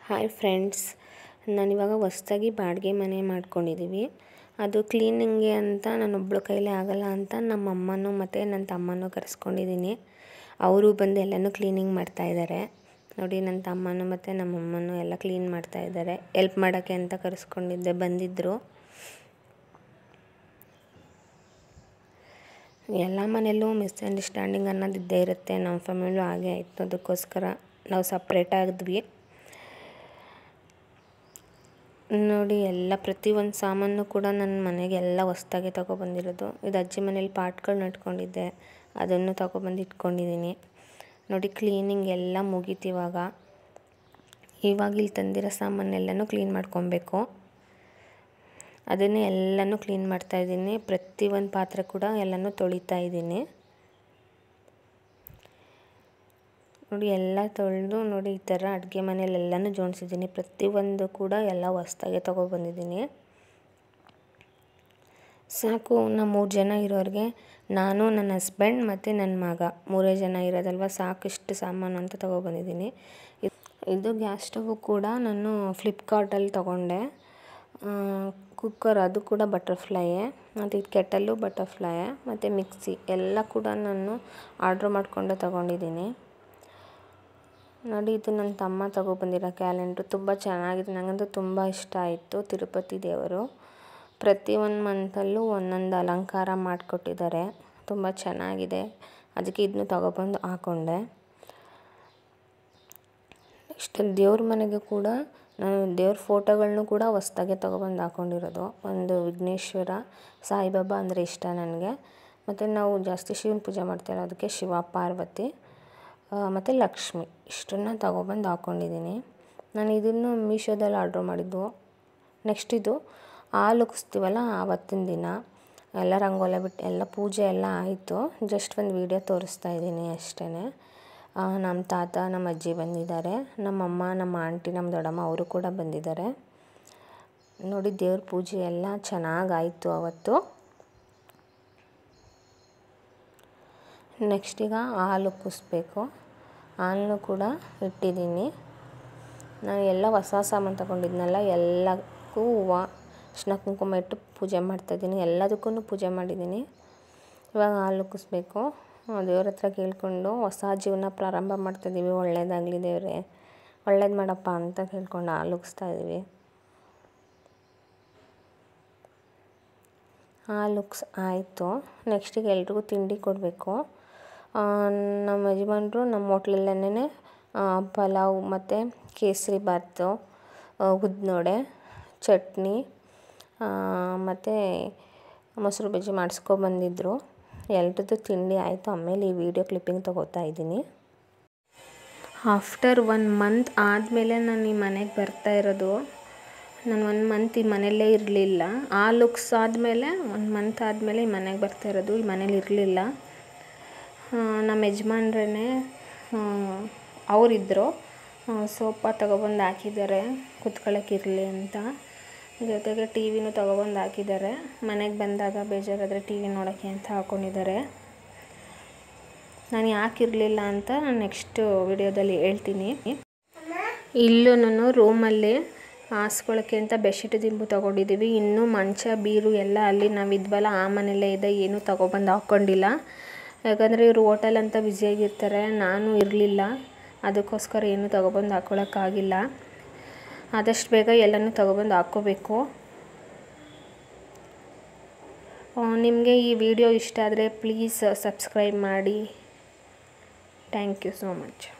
hi friends ನಾನಿವಾಗ ಹೊಸ್ದಾಗಿ ಬಾಡಿಗೆ ಮನೆ ಮಾಡ್ಕೊಂಡಿದ್ದೀವಿ ಅದು ಕ್ಲೀನಿಂಗ್ಗೆ ಅಂತ ನಾನೊಬ್ಬಳ ಕೈಲೇ ಆಗಲ್ಲ ಅಂತ ನಮ್ಮ ಅಮ್ಮನೂ ಮತ್ತು ನನ್ನ ತಮ್ಮನೂ ಕರೆಸ್ಕೊಂಡಿದ್ದೀನಿ ಅವರು ಬಂದು ಎಲ್ಲನೂ ಕ್ಲೀನಿಂಗ್ ಮಾಡ್ತಾಯಿದ್ದಾರೆ ನೋಡಿ ನನ್ನ ತಮ್ಮನೂ ಮತ್ತು ನಮ್ಮ ಅಮ್ಮನೂ ಎಲ್ಲ ಕ್ಲೀನ್ ಮಾಡ್ತಾಯಿದ್ದಾರೆ ಎಲ್ಪ್ ಮಾಡೋಕ್ಕೆ ಅಂತ ಕರೆಸ್ಕೊಂಡಿದ್ದೆ ಬಂದಿದ್ದರು ಎಲ್ಲ ಮನೆಯಲ್ಲೂ ಮಿಸ್ಅಂಡರ್ಸ್ಟ್ಯಾಂಡಿಂಗ್ ಅನ್ನೋದು ಇದ್ದೇ ಇರುತ್ತೆ ನಮ್ಮ ಫ್ಯಾಮಿಲಿಯೂ ಹಾಗೆ ಆಯಿತು ಅದಕ್ಕೋಸ್ಕರ ನಾವು ಸಪ್ರೇಟ್ ಆಗಿದ್ವಿ ನೋಡಿ ಎಲ್ಲ ಪ್ರತಿಯೊಂದು ಸಾಮಾನು ಕೂಡ ನನ್ನ ಮನೆಗೆ ಎಲ್ಲ ಹೊಸ್ದಾಗೆ ತೊಗೊಬಂದಿರೋದು ಇದು ಅಜ್ಜಿ ಮನೇಲಿ ಪಾಟ್ಗಳು ನಟ್ಕೊಂಡಿದ್ದೆ ಅದನ್ನು ತೊಗೊಬಂದು ಇಟ್ಕೊಂಡಿದ್ದೀನಿ ನೋಡಿ ಕ್ಲೀನಿಂಗ್ ಎಲ್ಲ ಮುಗೀತು ಇವಾಗ ಇವಾಗ ಇಲ್ಲಿ ತಂದಿರೋ ಸಾಮಾನೆಲ್ಲನೂ ಕ್ಲೀನ್ ಮಾಡ್ಕೊಬೇಕು ಅದನ್ನೇ ಎಲ್ಲನೂ ಕ್ಲೀನ್ ಮಾಡ್ತಾಯಿದ್ದೀನಿ ಪ್ರತಿಯೊಂದು ಪಾತ್ರೆ ಕೂಡ ಎಲ್ಲನೂ ತೊಳಿತಾ ಇದ್ದೀನಿ ನೋಡಿ ಎಲ್ಲ ತೊಳೆದು ನೋಡಿ ಈ ಥರ ಅಡುಗೆ ಮನೇಲಿ ಎಲ್ಲನೂ ಜೋಡಿಸಿದ್ದೀನಿ ಪ್ರತಿಯೊಂದು ಕೂಡ ಎಲ್ಲ ಹೊಸ್ದಾಗೆ ತೊಗೊಬಂದಿದ್ದೀನಿ ಸಾಕು ನಾವು ಮೂರು ಜನ ಇರೋರಿಗೆ ನಾನು ನನ್ನ ಹಸ್ಬೆಂಡ್ ಮತ್ತು ನನ್ನ ಮಗ ಮೂರೇ ಜನ ಇರೋದಲ್ವ ಸಾಕು ಇಷ್ಟು ಸಾಮಾನು ಅಂತ ತೊಗೊಬಂದಿದ್ದೀನಿ ಇದು ಗ್ಯಾಸ್ ಸ್ಟವ್ ಕೂಡ ನಾನು ಫ್ಲಿಪ್ಕಾರ್ಟಲ್ಲಿ ತೊಗೊಂಡೆ ಕುಕ್ಕರ್ ಅದು ಕೂಡ ಬಟರ್ಫ್ಲೈಯೇ ಮತ್ತು ಇದು ಕೆಟಲ್ಲು ಬಟರ್ಫ್ಲೈಯೇ ಮತ್ತು ಮಿಕ್ಸಿ ಎಲ್ಲ ಕೂಡ ನಾನು ಆರ್ಡ್ರ್ ಮಾಡಿಕೊಂಡು ತೊಗೊಂಡಿದ್ದೀನಿ ನೋಡಿ ಇದು ನನ್ನ ತಮ್ಮ ತೊಗೊಬಂದಿರೋ ಕ್ಯಾಲೆಂಡ್ರು ತುಂಬ ಚೆನ್ನಾಗಿದೆ ನನಗಂತೂ ತುಂಬ ಇಷ್ಟ ಆಯಿತು ತಿರುಪತಿ ದೇವರು ಪ್ರತಿಯೊಂದು ಮಂತಲ್ಲೂ ಒಂದೊಂದು ಅಲಂಕಾರ ಮಾಡಿಕೊಟ್ಟಿದ್ದಾರೆ ತುಂಬ ಚೆನ್ನಾಗಿದೆ ಅದಕ್ಕೆ ಇದನ್ನು ತೊಗೊಬಂದು ಹಾಕ್ಕೊಂಡೆ ನೆಕ್ಸ್ಟ್ ದೇವ್ರ ಮನೆಗೆ ಕೂಡ ನಾನು ದೇವ್ರ ಫೋಟೋಗಳನ್ನೂ ಕೂಡ ಹೊಸ್ದಾಗೆ ತೊಗೊಬಂದು ಹಾಕ್ಕೊಂಡಿರೋದು ಒಂದು ವಿಘ್ನೇಶ್ವರ ಸಾಯಿಬಾಬಾ ಅಂದರೆ ಇಷ್ಟ ನನಗೆ ಮತ್ತು ನಾವು ಜಾಸ್ತಿ ಶಿವನ ಪೂಜೆ ಮಾಡ್ತೀವಿ ಅದಕ್ಕೆ ಶಿವ ಪಾರ್ವತಿ ಮತ್ತು ಲಕ್ಷ್ಮಿ ಇಷ್ಟನ್ನು ತೊಗೊಬಂದು ಹಾಕ್ಕೊಂಡಿದ್ದೀನಿ ನಾನು ಇದನ್ನು ಮೀಶೋದಲ್ಲಿ ಆರ್ಡ್ರ್ ಮಾಡಿದ್ದು ನೆಕ್ಸ್ಟ್ ಇದು ಹಾಲು ಉಗಿಸ್ತೀವಲ್ಲ ಆವತ್ತಿನ ದಿನ ಎಲ್ಲ ರಂಗೋಲೆ ಬಿಟ್ಟು ಎಲ್ಲ ಪೂಜೆ ಎಲ್ಲ ಆಯಿತು ಜಸ್ಟ್ ಒಂದು ವೀಡಿಯೋ ತೋರಿಸ್ತಾ ಇದ್ದೀನಿ ಅಷ್ಟೇ ನಮ್ಮ ತಾತ ನಮ್ಮ ಅಜ್ಜಿ ಬಂದಿದ್ದಾರೆ ನಮ್ಮಮ್ಮ ನಮ್ಮ ಆಂಟಿ ನಮ್ಮ ದೊಡ್ಡಮ್ಮ ಅವರು ಕೂಡ ಬಂದಿದ್ದಾರೆ ನೋಡಿ ದೇವ್ರ ಪೂಜೆ ಎಲ್ಲ ಚೆನ್ನಾಗಾಯಿತು ಅವತ್ತು ನೆಕ್ಸ್ಟ್ ಈಗ ಹಾಲು ಉಕ್ಕಿಸ್ಬೇಕು ಹಾಲನ್ನು ಕೂಡ ಇಟ್ಟಿದ್ದೀನಿ ನಾನು ಎಲ್ಲ ಹೊಸ ಸಾಮಾನು ತಗೊಂಡಿದ್ನಲ್ಲ ಎಲ್ಲಕ್ಕೂ ಹೂವು ಅರ್ಶಿನ ಕುಂಕುಮ ಇಟ್ಟು ಪೂಜೆ ಮಾಡ್ತಾಯಿದ್ದೀನಿ ಎಲ್ಲದಕ್ಕೂ ಪೂಜೆ ಮಾಡಿದ್ದೀನಿ ಇವಾಗ ಹಾಲು ಉಕ್ಕಿಸ್ಬೇಕು ದೇವ್ರ ಹತ್ರ ಕೇಳಿಕೊಂಡು ಹೊಸ ಜೀವನ ಪ್ರಾರಂಭ ಮಾಡ್ತಾಯಿದ್ದೀವಿ ಒಳ್ಳೇದಾಗಲಿ ದೇವರೇ ಒಳ್ಳೇದು ಮಾಡಪ್ಪ ಅಂತ ಕೇಳ್ಕೊಂಡು ಹಾಲು ಉಗಿಸ್ತಾ ಇದ್ದೀವಿ ಹಾಲು ಉಗ್ಸ್ ಆಯಿತು ನೆಕ್ಸ್ಟಿಗೆ ಎಲ್ರಿಗೂ ತಿಂಡಿ ಕೊಡಬೇಕು ನಮ್ಮ ಯಜಮಾನ್ರು ನಮ್ಮ ಹೋಟ್ಲಲ್ಲೇ ಪಲಾವ್ ಮತ್ತು ಕೇಸರಿ ಬಾತು ಉದ್ನೋಡೆ ಚಟ್ನಿ ಮತ್ತು ಮೊಸರು ಬಜ್ಜಿ ಮಾಡಿಸ್ಕೊಬಂದಿದ್ರು ಎಲ್ರದ್ದು ತಿಂಡಿ ಆಯಿತು ಆಮೇಲೆ ಈ ವಿಡಿಯೋ ಕ್ಲಿಪ್ಪಿಂಗ್ ತೊಗೋತಾ ಇದ್ದೀನಿ ಆಫ್ಟರ್ ಒನ್ ಮಂತ್ ಆದಮೇಲೆ ನಾನು ಈ ಮನೆಗೆ ಬರ್ತಾ ಇರೋದು ನಾನು ಒನ್ ಮಂತ್ ಈ ಮನೆಯಲ್ಲೇ ಇರಲಿಲ್ಲ ಆ ಲುಕ್ಸ್ ಆದಮೇಲೆ ಒಂದು ಮಂತ್ ಆದಮೇಲೆ ಈ ಮನೆಗೆ ಬರ್ತಾ ಇರೋದು ಈ ಮನೇಲಿ ಇರಲಿಲ್ಲ ನಮ್ಮ ಯಜಮಾನ್ರೇ ಅವರಿದ್ದರು ಸೋಫಾ ತೊಗೊಬಂದು ಹಾಕಿದ್ದಾರೆ ಕುತ್ಕೊಳ್ಳೋಕೆ ಇರಲಿ ಅಂತ ಜೊತೆಗೆ ಟಿ ವಿನೂ ತೊಗೊಬಂದು ಹಾಕಿದ್ದಾರೆ ಮನೆಗೆ ಬಂದಾಗ ಬೇಜಾರಾದರೆ ಟಿ ವಿ ನೋಡೋಕ್ಕೆ ಅಂತ ಹಾಕ್ಕೊಂಡಿದ್ದಾರೆ ನಾನು ಯಾಕೆ ಇರಲಿಲ್ಲ ಅಂತ ನೆಕ್ಸ್ಟ್ ವಿಡಿಯೋದಲ್ಲಿ ಹೇಳ್ತೀನಿ ಇಲ್ಲೂ ರೂಮಲ್ಲಿ ಹಾಸ್ಕೊಳ್ಳೋಕ್ಕೆ ಅಂತ ಬೆಡ್ಶೀಟ್ ದಿಂಬು ತೊಗೊಂಡಿದ್ದೀವಿ ಇನ್ನೂ ಮಂಚ ಬೀರು ಎಲ್ಲ ಅಲ್ಲಿ ನಾವು ಇದ್ವಲ್ಲ ಆ ಮನೆಯಲ್ಲೇ ಇದೆ ಏನೂ ತೊಗೊಬಂದು ಹಾಕ್ಕೊಂಡಿಲ್ಲ ಯಾಕಂದರೆ ಇವರು ಹೋಟೆಲ್ ಅಂತ ಬ್ಯುಸಿಯಾಗಿರ್ತಾರೆ ನಾನು ಇರಲಿಲ್ಲ ಅದಕ್ಕೋಸ್ಕರ ಏನೂ ತೊಗೊಬಂದು ಹಾಕ್ಕೊಳಕ್ಕಾಗಿಲ್ಲ ಆದಷ್ಟು ಬೇಗ ಎಲ್ಲನೂ ತೊಗೊಬಂದು ಹಾಕ್ಕೋಬೇಕು ನಿಮಗೆ ಈ ವಿಡಿಯೋ ಇಷ್ಟ ಆದರೆ ಪ್ಲೀಸ್ ಸಬ್ಸ್ಕ್ರೈಬ್ ಮಾಡಿ ಥ್ಯಾಂಕ್ ಯು ಸೋ ಮಚ್